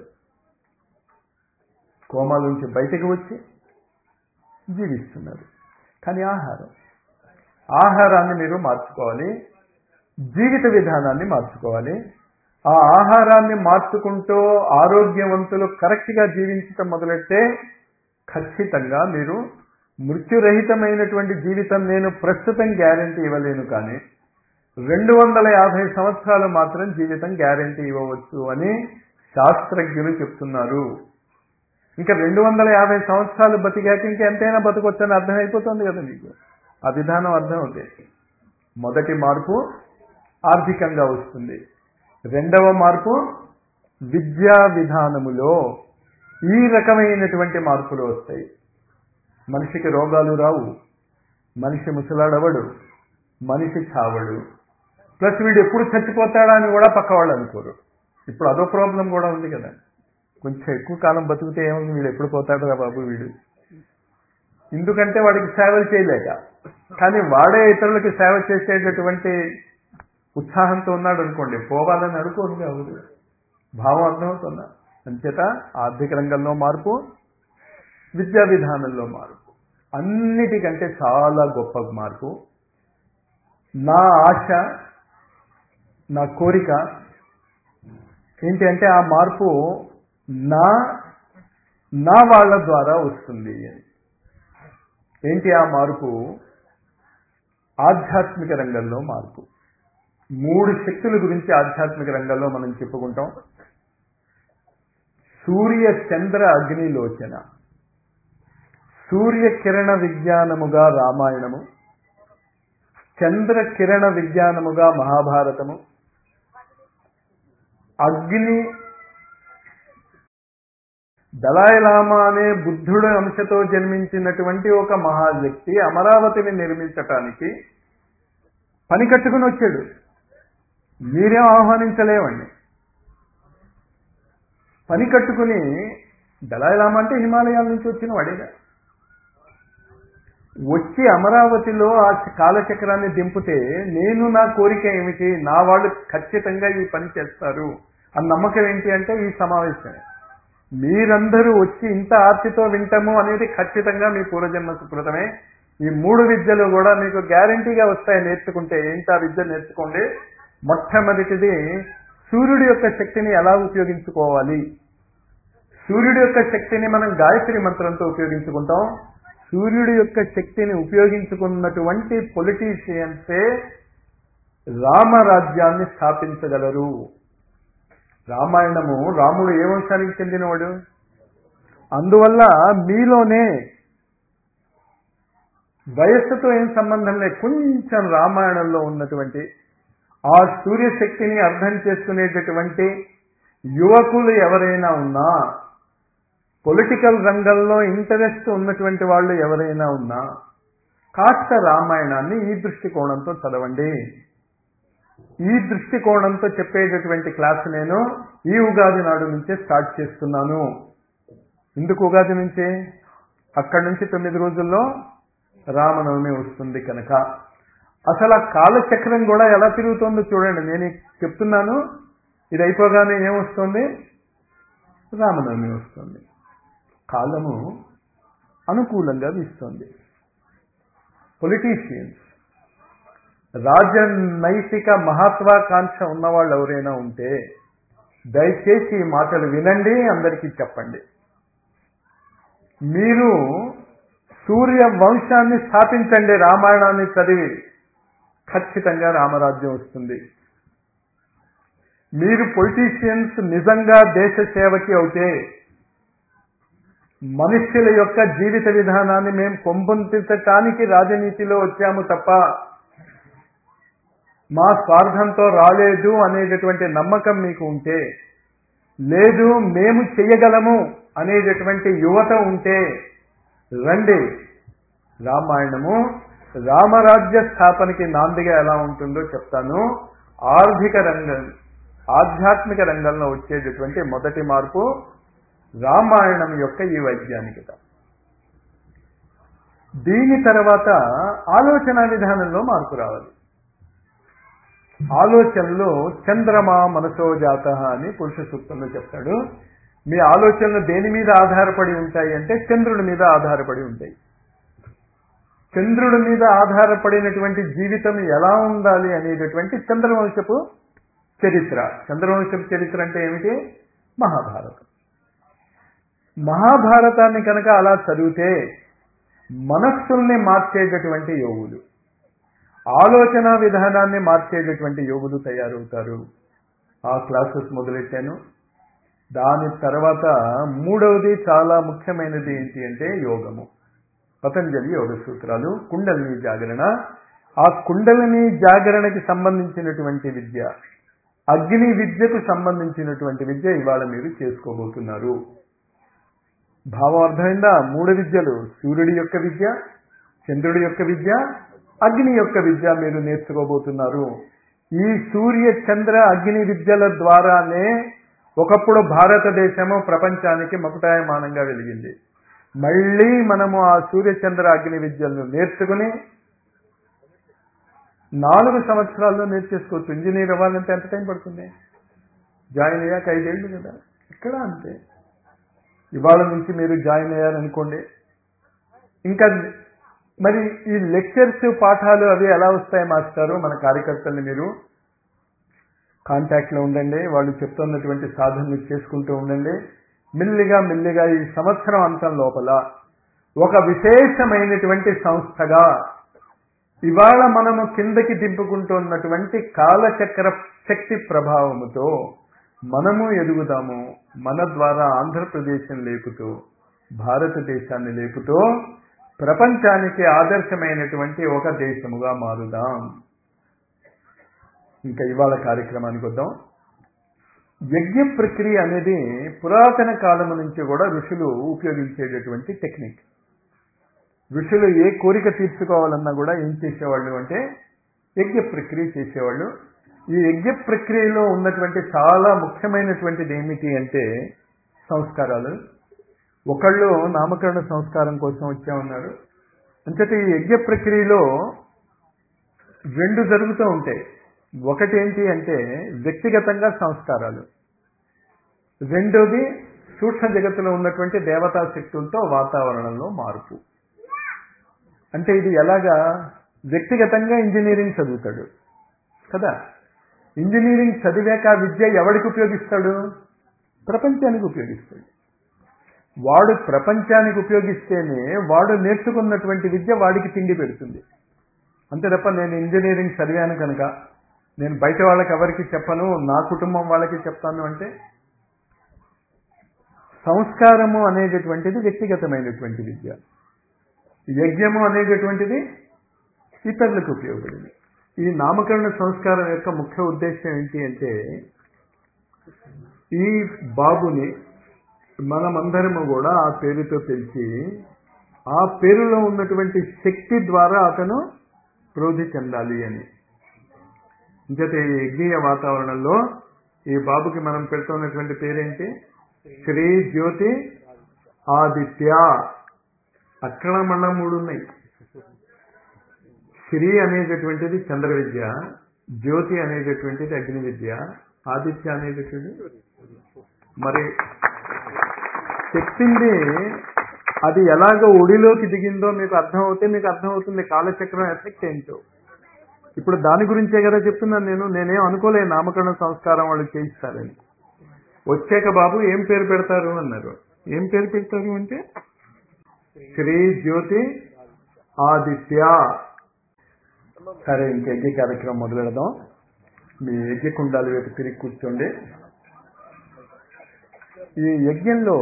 కోమా నుంచి బయటకు వచ్చి జీవిస్తున్నారు కానీ ఆహారం ఆహారాన్ని మీరు మార్చుకోవాలి జీవిత విధానాన్ని మార్చుకోవాలి ఆ ఆహారాన్ని మార్చుకుంటూ ఆరోగ్యవంతులు కరెక్ట్గా జీవించటం మొదలెడితే ఖచ్చితంగా మీరు మృత్యురహితమైనటువంటి జీవితం నేను ప్రస్తుతం గ్యారంటీ ఇవ్వలేను కానీ రెండు వందల యాభై సంవత్సరాలు మాత్రం జీవితం గ్యారంటీ ఇవ్వవచ్చు అని శాస్త్రజ్ఞులు చెప్తున్నారు ఇంకా రెండు వందల యాభై సంవత్సరాలు బతికాక ఇంకా ఎంతైనా బతకొచ్చని అర్థమైపోతుంది కదా మీకు ఆ విధానం అర్థమవుతాయి మొదటి మార్పు ఆర్థికంగా వస్తుంది రెండవ మార్పు విద్యా విధానములో ఈ రకమైనటువంటి మార్పులు వస్తాయి మనిషికి రోగాలు రావు మనిషి ముసలాడవడు మనిషి చావడు ప్లస్ వీడు ఎప్పుడు చచ్చిపోతాడా అని కూడా పక్క వాళ్ళు అనుకోరు ఇప్పుడు అదో ప్రాబ్లం కూడా ఉంది కదా కొంచెం ఎక్కువ కాలం బతికితే ఏముంది వీడు ఎప్పుడు పోతాడు రా బాబు వీడు ఎందుకంటే వాడికి సేవలు చేయలేక కానీ వాడే ఇతరులకి సేవ చేసేటటువంటి ఉత్సాహంతో ఉన్నాడు అనుకోండి పోవాలని అనుకోను కాదు భావం అర్థమవుతుందా అంచేత ఆర్థిక రంగంలో మార్పు విద్యా విధానంలో మార్పు అన్నిటికంటే చాలా గొప్ప మార్పు నా ఆశ నా కోరిక ఏంటి అంటే ఆ మార్పు నా నా వాళ్ళ ద్వారా వస్తుంది అని ఏంటి ఆ మార్పు ఆధ్యాత్మిక రంగంలో మార్పు మూడు శక్తుల గురించి ఆధ్యాత్మిక రంగంలో మనం చెప్పుకుంటాం సూర్య చంద్ర అగ్నిలోచన సూర్య కిరణ విజ్ఞానముగా రామాయణము చంద్ర కిరణ విజ్ఞానముగా మహాభారతము అగ్ని దళాయిలామా అనే బుద్ధుడు అంశతో జన్మించినటువంటి ఒక మహావ్యక్తి అమరావతిని నిర్మించటానికి పని కట్టుకుని వచ్చాడు మీరేం ఆహ్వానించలేవండి పని కట్టుకుని దళాయిలామా అంటే హిమాలయాల నుంచి వచ్చిన వాడేగా వచ్చి అమరావతిలో ఆ కాలచక్రాన్ని దింపితే నేను నా కోరిక ఏమిటి నా వాళ్ళు ఖచ్చితంగా ఈ పని చేస్తారు ఆ నమ్మకం ఏంటి అంటే ఈ సమావేశమే మీరందరూ వచ్చి ఇంత ఆర్తితో వింటాము అనేది ఖచ్చితంగా మీ పూర్వజన్మ సుకృతమే ఈ మూడు విద్యలు కూడా మీకు గ్యారంటీగా వస్తాయి నేర్చుకుంటే ఏంటి ఆ విద్య నేర్చుకోండి మొట్టమొదటిది సూర్యుడి యొక్క శక్తిని ఎలా ఉపయోగించుకోవాలి సూర్యుడి యొక్క శక్తిని మనం గాయత్రి మంత్రంతో ఉపయోగించుకుంటాం సూర్యుడి యొక్క శక్తిని ఉపయోగించుకున్నటువంటి పొలిటీషియన్సే రామరాజ్యాన్ని స్థాపించగలరు రామాయణము రాముడు ఏ వంశానికి చెందినవాడు అందువల్ల మీలోనే వయస్సుతో ఏం సంబంధం లేదు కొంచెం రామాయణంలో ఉన్నటువంటి ఆ సూర్యశక్తిని అర్థం చేసుకునేటటువంటి యువకులు ఎవరైనా ఉన్నా పొలిటికల్ రంగంలో ఇంటరెస్ట్ ఉన్నటువంటి వాళ్ళు ఎవరైనా ఉన్నా కాస్త రామాయణాన్ని ఈ దృష్టికోణంతో చదవండి ఈ దృష్టికోణంతో చెప్పేటటువంటి క్లాస్ నేను ఈ ఉగాది నాడు నుంచే స్టార్ట్ చేస్తున్నాను ఎందుకు ఉగాది నుంచే అక్కడి నుంచి తొమ్మిది రోజుల్లో రామనవమి వస్తుంది కనుక అసలు ఆ కాలచక్రం కూడా ఎలా తిరుగుతుందో చూడండి నేను చెప్తున్నాను ఇది అయిపోగానే ఏమొస్తుంది రామనవమి వస్తుంది కాలము అనుకూలంగా వీస్తుంది పొలిటీషియన్స్ రాజనైతిక మహత్వాకాంక్ష ఉన్నవాళ్ళు ఎవరైనా ఉంటే దయచేసి ఈ మాటలు వినండి అందరికీ చెప్పండి మీరు సూర్య వంశాన్ని స్థాపించండి రామాయణాన్ని చదివి ఖచ్చితంగా రామరాజ్యం వస్తుంది మీరు పొలిటీషియన్స్ నిజంగా దేశ సేవకి అవుతే మనుష్యుల యొక్క జీవిత విధానాన్ని మేము కొంపొందించటానికి రాజనీతిలో వచ్చాము తప్ప మా స్వార్థంతో రాలేదు అనేటటువంటి నమ్మకం మీకు ఉంటే లేదు మేము చెయ్యగలము అనేటటువంటి యువత ఉంటే రండి రామాయణము రామరాజ్య స్థాపనకి నాందిగా ఎలా ఉంటుందో చెప్తాను ఆర్థిక రంగం ఆధ్యాత్మిక రంగంలో వచ్చేటటువంటి మొదటి మార్పు రామాయణం యొక్క ఈ వైజ్ఞానికత దీని తర్వాత ఆలోచన విధానంలో మార్పు రావాలి ఆలోచనలో చంద్రమా మనసో జాత అని పురుష సూక్తంలో చెప్తాడు మీ ఆలోచనలు దేని మీద ఆధారపడి ఉంటాయి అంటే చంద్రుడి మీద ఆధారపడి ఉంటాయి చంద్రుడి మీద ఆధారపడినటువంటి జీవితం ఎలా ఉండాలి అనేటటువంటి చంద్రవంశపు చరిత్ర చంద్రవంశపు చరిత్ర అంటే ఏమిటి మహాభారతం మహాభారతాన్ని కనుక అలా చదివితే మనస్సుల్ని మార్చేటటువంటి యోగులు ఆలోచన విధానాన్ని మార్చేటటువంటి యోగులు తయారవుతారు ఆ క్లాసెస్ మొదలెట్టాను దాని తర్వాత మూడవది చాలా ముఖ్యమైనది ఏంటి అంటే యోగము పతంజలి యోగ సూత్రాలు కుండలిని జాగరణ ఆ కుండలిని జాగరణకి సంబంధించినటువంటి విద్య అగ్ని విద్యకు సంబంధించినటువంటి విద్య ఇవాళ మీరు చేసుకోబోతున్నారు భావం అర్థమైందా మూడు విద్యలు సూర్యుడి యొక్క విద్య చంద్రుడి యొక్క విద్య అగ్ని యొక్క విద్య మీరు నేర్చుకోబోతున్నారు ఈ సూర్య చంద్ర అగ్ని విద్యల ద్వారానే ఒకప్పుడు భారతదేశము ప్రపంచానికి మకుటాయమానంగా వెలిగింది మళ్ళీ మనము ఆ సూర్యచంద్ర అగ్ని విద్యలను నేర్చుకుని నాలుగు సంవత్సరాల్లో నేర్చేసుకోవచ్చు ఇంజనీర్ అవ్వాలంటే ఎంత టైం పడుతుంది జాయిన్ అయ్యాక ఐదేళ్ళు కదా ఇక్కడ అంతే ఇవాళ నుంచి మీరు జాయిన్ అయ్యారనుకోండి ఇంకా మరి ఈ లెక్చర్స్ పాఠాలు అవి ఎలా వస్తాయి మాస్టారు మన కార్యకర్తల్ని మీరు కాంటాక్ట్లో ఉండండి వాళ్ళు చెప్తున్నటువంటి సాధనలు చేసుకుంటూ ఉండండి మెల్లిగా మెల్లిగా ఈ సంవత్సరం అంతం లోపల ఒక విశేషమైనటువంటి సంస్థగా ఇవాళ మనము కిందకి దింపుకుంటున్నటువంటి కాలచక్ర శక్తి ప్రభావముతో మనము ఎదుగుదాము మన ద్వారా ఆంధ్రప్రదేశం లేపుతూ భారతదేశాన్ని లేపుతూ ప్రపంచానికి ఆదర్శమైనటువంటి ఒక దేశముగా మారుదాం ఇంకా ఇవాళ కార్యక్రమానికి వద్దాం యజ్ఞ ప్రక్రియ అనేది పురాతన కాలము నుంచి కూడా ఋషులు ఉపయోగించేటటువంటి టెక్నిక్ ఋషులు ఏ కోరిక తీర్చుకోవాలన్నా కూడా ఏం చేసేవాళ్ళు అంటే యజ్ఞ ప్రక్రియ చేసేవాళ్ళు ఈ యజ్ఞ ప్రక్రియలో ఉన్నటువంటి చాలా ముఖ్యమైనటువంటిది ఏమిటి అంటే సంస్కారాలు ఒకళ్ళు నామకరణ సంస్కారం కోసం వచ్చే ఉన్నారు అంతటి ఈ యజ్ఞ ప్రక్రియలో రెండు జరుగుతూ ఉంటాయి ఒకటి ఏంటి అంటే వ్యక్తిగతంగా సంస్కారాలు రెండోది సూక్ష్మ జగత్తులో ఉన్నటువంటి దేవతా శక్తులతో వాతావరణంలో మార్పు అంటే ఇది ఎలాగా వ్యక్తిగతంగా ఇంజనీరింగ్ చదువుతాడు కదా ఇంజనీరింగ్ చదివాక విద్య ఎవరికి ఉపయోగిస్తాడు ప్రపంచానికి ఉపయోగిస్తాడు వాడు ప్రపంచానికి ఉపయోగిస్తేనే వాడు నేర్చుకున్నటువంటి విద్య వాడికి తిండి పెడుతుంది అంతే తప్ప నేను ఇంజనీరింగ్ చదివాను కనుక నేను బయట వాళ్ళకి ఎవరికి చెప్పను నా కుటుంబం వాళ్ళకి చెప్తాను అంటే సంస్కారము అనేటటువంటిది వ్యక్తిగతమైనటువంటి విద్య యజ్ఞము అనేటటువంటిది ఇతరులకు ఉపయోగపడింది ఈ నామకరణ సంస్కారం యొక్క ముఖ్య ఉద్దేశం ఏంటి అంటే ఈ బాబుని మనమందరము కూడా ఆ పేరుతో పిలిచి ఆ పేరులో ఉన్నటువంటి శక్తి ద్వారా అతను ప్రోధి చెందాలి అని ఇంకతే ఈ యజ్ఞీయ వాతావరణంలో ఈ బాబుకి మనం పెడుతున్నటువంటి పేరేంటి శ్రీ జ్యోతి ఆదిత్య అక్కడ మళ్ళా మూడు ఉన్నాయి శ్రీ అనేటటువంటిది చంద్ర విద్య జ్యోతి అనేటటువంటిది అగ్ని విద్య ఆదిత్య అనేటటువంటిది మరి చెప్పింది అది ఎలాగ ఒడిలోకి దిగిందో మీకు అర్థమవుతే మీకు అర్థమవుతుంది కాలచక్రం ఎఫెక్ట్ ఏంటో ఇప్పుడు దాని గురించే కదా చెప్తున్నాను నేను నేనేం అనుకోలే నామకరణ సంస్కారం వాళ్ళు చేయిస్తారని వచ్చాక బాబు ఏం పేరు పెడతారు అన్నారు ఏం పేరు పెడతారు అంటే శ్రీ జ్యోతి ఆదిత్య సరే ఇంక యజ్ఞ కార్యక్రమం మొదలెడదాం మీ యజ్ఞ కుండాలు వైపు తిరిగి కూర్చోండి ఈ యజ్ఞంలో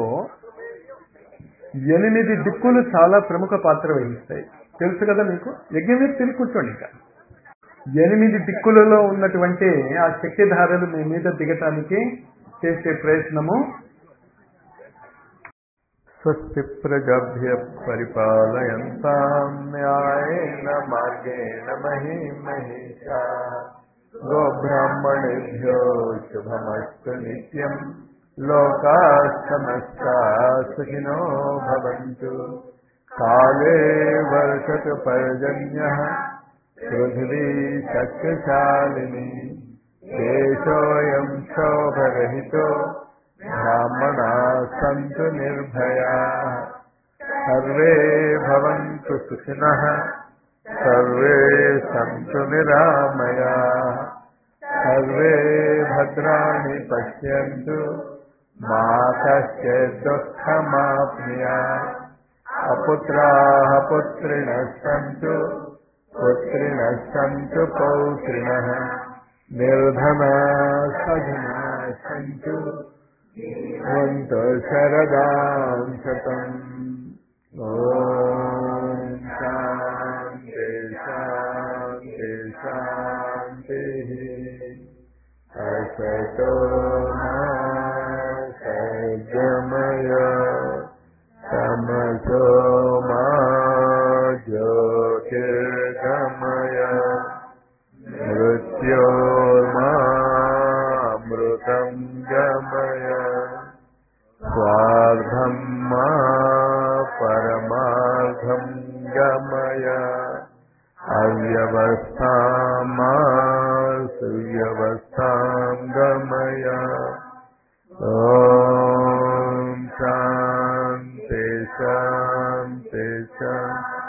ఎనిమిది దిక్కులు చాలా ప్రముఖ పాత్ర వహిస్తాయి తెలుసు కదా మీకు యజ్ఞం మీద తిరిగి కూర్చోండి ఇంకా ఎనిమిది దిక్కులలో ఉన్నటువంటి ఆ శక్తిధారలు మీ మీద దిగటానికి చేసే ప్రయత్నము స్వస్తి ప్రజభ్య పరిపాలయంతాం న్యాయేన మార్గేణ మహీ మహిషా గోబ్రాహ్మణేభ్యో శుభమస్తు నిత్యం లోకా సమస్తా సుఖినో భవంతు కాలే వర్షతు పర్జన్య పృథివీ సత్యశాలిని దేశోయం శోభరహితో బ్రాహ్మణా సంతు నిర్భయా సర్వే భవంతు సుఖినః సర్వే సంతు నిరామయా సర్వే భద్రాణి పశ్యంతు మా కశ్చిత్ దుఃఖమాప్నుయా అపుత్రాः పుత్రిణः సन्तు పుత్రిణः సन्तు పౌత్రిణः నిర్ధనా సధనా సन्तు వంతు శరదాం శతం ఓం శాంతి శాంతి శాంతి అసతో మా సద్గమయ తమసో మా జ్యోతిర్గమయ మృత్యోర్మామృతం గమయ స్వార్థం మా పరమార్థం గమయ అవ్యవస్థాం व्यवस्थां गमय ॐ शान्ति शान्ति शान्ति